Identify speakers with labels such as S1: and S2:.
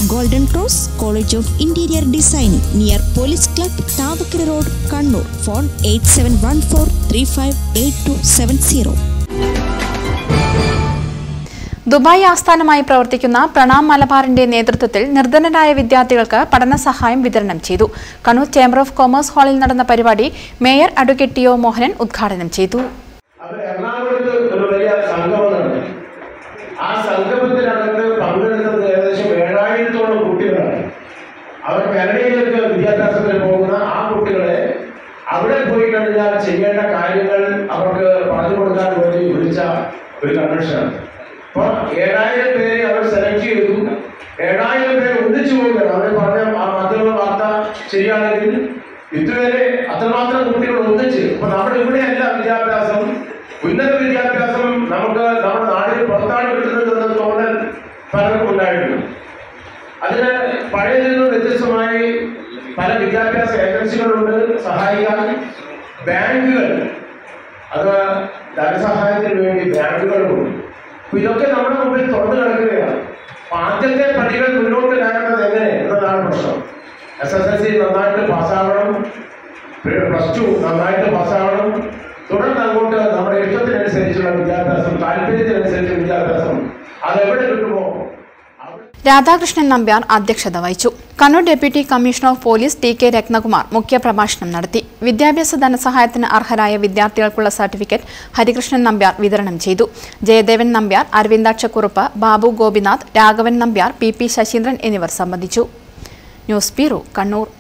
S1: golden Cross College of Interior Designing near Police Club Thavakkara Road Kannur phone eight seven one four three five eight two seven zero
S2: Dubai ആസ്ഥാനമായി പ്രവർത്തിക്കുന്ന പ്രണാം മലബാറിന്റെ നേതൃത്വത്തിൽ നിർധനരായ വിദ്യാർത്ഥികൾക്ക് പഠന സഹായം വിതരണം ചെയ്തു കണ്ണൂർ ചേംബർ ഓഫ് കൊമേഴ്സ് ഹാളിൽ നടന്ന പരിപാടി mayor advocate T O Mohanan ഉദ്ഘാടനം ചെയ്തു
S3: അവർ എറണാകുളത്ത് ഒരു വലിയ സംഗമം നടത്തി ആ സംഗമത്തിനകത്ത് പങ്കെടുത്തത് ഏകദേശം ഏഴായിരത്തോളം കുട്ടികളാണ് അവർ കാനഡയിലേക്ക് വിദ്യാഭ്യാസത്തിന് പോകുന്ന ആ കുട്ടികളെ അവിടെ പോയി കഴിഞ്ഞാൽ ചെയ്യേണ്ട കാര്യങ്ങൾ അവർക്ക് പറഞ്ഞു കൊടുക്കാൻ വേണ്ടി വിളിച്ച ഒരു കൺവെൻഷനാണ് അപ്പൊ ഏഴായിരം പേരെ അവർ സെലക്ട് ചെയ്തു ഏഴായിരം പേര് ഒന്നിച്ചു പോവുകയാണ് അവർ പറഞ്ഞ ആ മാധ്യമ വാർത്ത ശരിയാണെങ്കിൽ ഇതുവരെ അത്രമാത്രം കുട്ടികൾ ഒന്നിച്ച് അപ്പൊ നമ്മുടെ ഇവിടെയല്ല വിദ്യാഭ്യാസം ഉന്നത വിദ്യാഭ്യാസം നമുക്ക് നമ്മുടെ നാടിന് പുറത്താണ് കിട്ടുന്നതെന്ന തോന്നൽ പലർക്കും ഉണ്ടായിട്ടുണ്ട് അതിന് പഴയതിൽ നിന്ന് വ്യത്യസ്തമായി പല വിദ്യാഭ്യാസ ഏജൻസികളുണ്ട് സഹായിക്കാൻ ബാങ്കുകൾ അത് ധനസഹായത്തിന് വേണ്ടി ബാങ്കുകളുമുണ്ട് അപ്പൊ ഇതൊക്കെ നമ്മുടെ മുമ്പിൽ തുറന്നു കിടക്കുകയാണ് അപ്പൊ ആദ്യത്തെ പടികൾ മുന്നോട്ട് കയറുന്നത് എങ്ങനെ എന്നതാണ് പ്രശ്നം എസ് എസ് എൽ സി നന്നായിട്ട് പാസ്സാവണം പ്ലസ് ടു നന്നായിട്ട് പാസ്സാവണം തുടർന്ന് അങ്ങോട്ട് നമ്മുടെ ഇഷ്ടത്തിനനുസരിച്ചുള്ള വിദ്യാഭ്യാസം താല്പര്യത്തിനനുസരിച്ച് വിദ്യാഭ്യാസം അതെവിടെ കിട്ടുമോ
S2: രാധാകൃഷ്ണൻ നമ്പ്യാർ അധ്യക്ഷത വഹിച്ചു Kannur deputy commissioner of police T K Ratnakumar മുഖ്യപ്രഭാഷണം നടത്തി വിദ്യാഭ്യാസ ധനസഹായത്തിന് അർഹരായ വിദ്യാർത്ഥികൾക്കുള്ള സർട്ടിഫിക്കറ്റ് ഹരികൃഷ്ണൻ നമ്പ്യാർ വിതരണം ചെയ്തു ജയദേവൻ നമ്പ്യാർ അരവിന്ദാക്ഷക്കുറുപ്പ് ബാബു ഗോപിനാഥ് രാഘവൻ നമ്പ്യാർ പി പി ശശീന്ദ്രൻ എന്നിവർ സംബന്ധിച്ചു ന്യൂസ് ബ്യൂറോ കണ്ണൂർ